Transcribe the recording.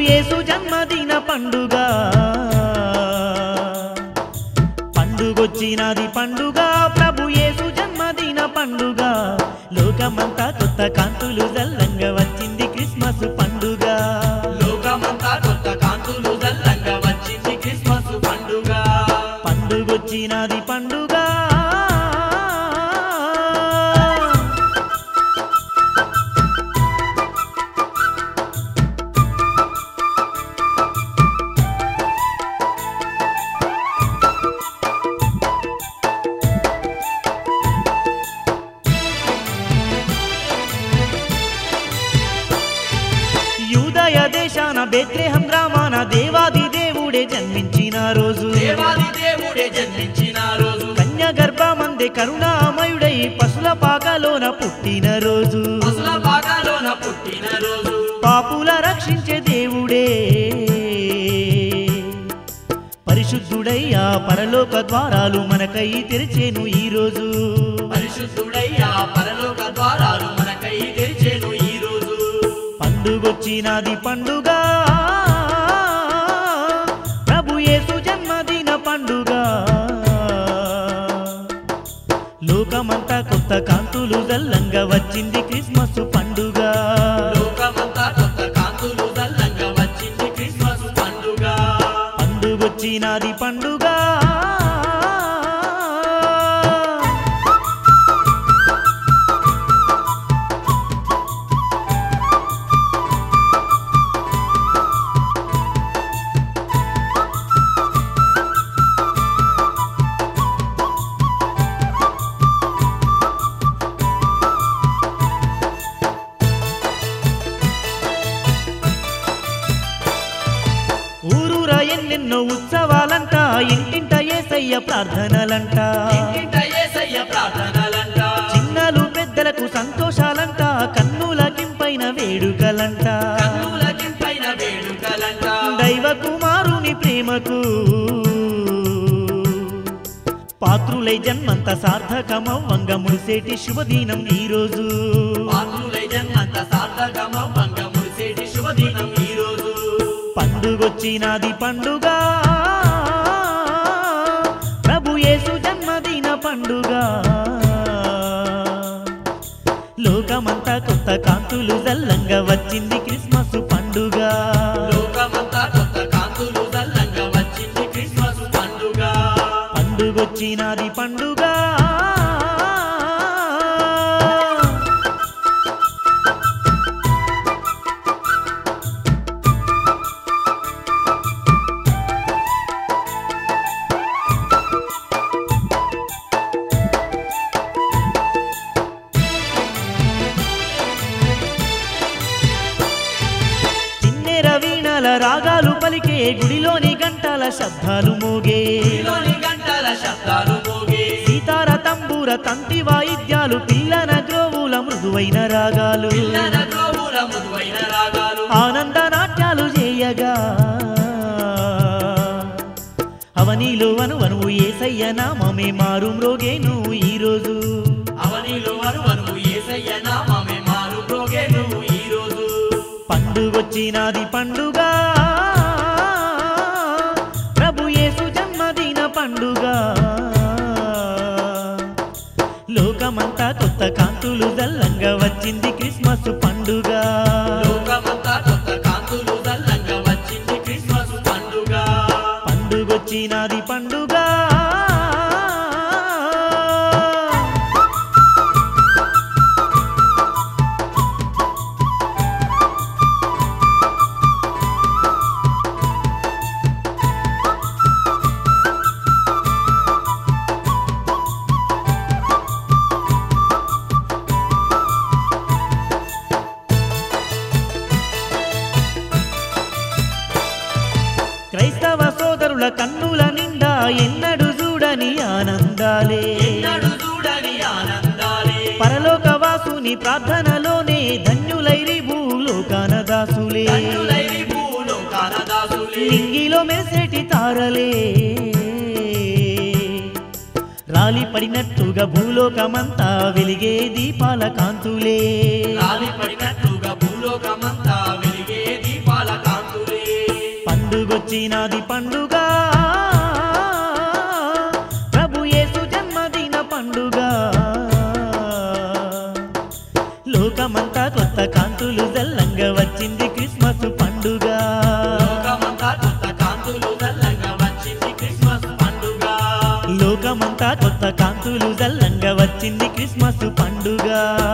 యేసు జన్మదిన పండుగ పండుగొచ్చినది పండుగ ప్రభు యేసు జన్మదిన పండుగ లోకమంతా కొత్త కాంతులు జల్లంగా వచ్చింది క్రిస్మస్ పండుగ లోకమంతా కొత్త కాంతులు జల్లంగా వచ్చింది క్రిస్మస్ పండుగ పండుగొచ్చినది పండుగ యూదయ దేశాన బెత్లెహం గ్రామాన దేవాది దేవుడే జన్మించిన రోజు దేవాది దేవుడే జన్మించిన రోజు కన్య గర్భమందే కరుణామయుడై పశుల పాకలోన పుట్టిన రోజు పసుల పాకలోన పుట్టిన రోజు పాపుల రక్షించే దేవుడే పరిశుద్ధుడై ఆ పరలోక ద్వారాలు మనకై తెరిచేను ఈ రోజు పరిశుద్ధుడయ్యా పరలోక ద్వారాలు మనకై తెరిచేను ఈ రోజు పండుగొచ్చినది పండుగ ప్రభు యేసు జన్మదిన పండుగ లోకమంతా కొత్త కాంతులు జల్లంగా వచ్చింది క్రిస్మస్ పండుగ లోకమంతా కొత్త కాంతులు జల్లంగా వచ్చింది క్రిస్మస్ పండుగ పండుగొచ్చినది పండుగ ఊరూరా ఎన్నెన్నో ఉత్సవాలంట ఇంటింట ఏసయ్య ప్రార్థనలంట ఇంటింట యేసయ్య ప్రార్థనలంట చిన్నలు పెద్దలకు సంతోషాలంట కన్నుల కింపైన వేడుకలంట కన్నులకింపైన వేడుకలంట దైవ కుమారుని ప్రేమకు పాత్రులై జన్మంత సార్థకమవ్వంగ ముడిసేటి శుభదినం ఈ రోజు పాత్రులై జన్మంత సార్థకమవ్వంగ మురిసేటి శుభదినం ఈ రోజు పండుగొచ్చినది పండుగ ప్రభు యేసు జన్మదిన పండుగ లోకమంతా కొత్త కాంతులు జల్లంగా వచ్చింది క్రిస్మస్ పండుగ లోకమంతా కొత్త కాంతులు జల్లంగా వచ్చింది క్రిస్మస్ పండుగ పండుగొచ్చినది పండుగ చిన్నెర వీణల రాగాలు పలికే గుడిలోని గంటల శబ్దాలు మోగే ఈలోని గంటల శబ్దాలు మోగే సీతార తంబూర తంతి వాయిద్యాలు పిల్లన గ్రోవుల మృదువైన రాగాలు పిల్లల గోవుల మృదువైన రాగాలు ఆనంద నాట్యాలు చేయగా అవనిలో వను వనువు ఏసయ్య నామమే మారు మ్రోగేను ఈ రోజు అవనిలో వరువను ఏసయ్య నామమే మారు ప్రోగేను ఈ రోజు పండుగొచ్చినది పండుగ ప్రభు యేసు జన్మదిన పండుగ లోకమంతా కొత్త కాంతులు జల్లంగా వచ్చింది క్రిస్మస్ పండుగ లోకమంతా కొత్త కాంతులు జల్లంగా వచ్చింది క్రిస్మస్ పండుగ పండుగొచ్చినది పండుగ క్రైస్తవ సోదరుల కన్నుల నిండా ఎన్నడు చూడని ఆనందాలే ఎన్నడు చూడని ఆనందాలే పరలోక వాసుని ప్రార్థనలోనే ధన్యులైరి భూలోకాన దాసులే కన్నులైరి భూలోకాన దాసులే నింగిలో మెరిసేటి తారలే రాలి పడినట్టుగా భూలోకమంతా వెలిగే దీపాల కాంతులే రాలి పడినట్టుగా భూలోకమంతా వెలిగే దీపాల కాంతులే వచ్చినాది పండుగ ప్రభు యేసు జన్మదిన పండుగ లోకమంతా కొత్త కాంతులు జల్లంగా వచ్చింది క్రిస్మస్ పండుగ లోకమంతా కొత్త కాంతులు చల్లంగా వచ్చింది క్రిస్మస్ పండుగ లోకమంతా కొత్త కాంతులు జల్లంగా వచ్చింది క్రిస్మస్ పండుగ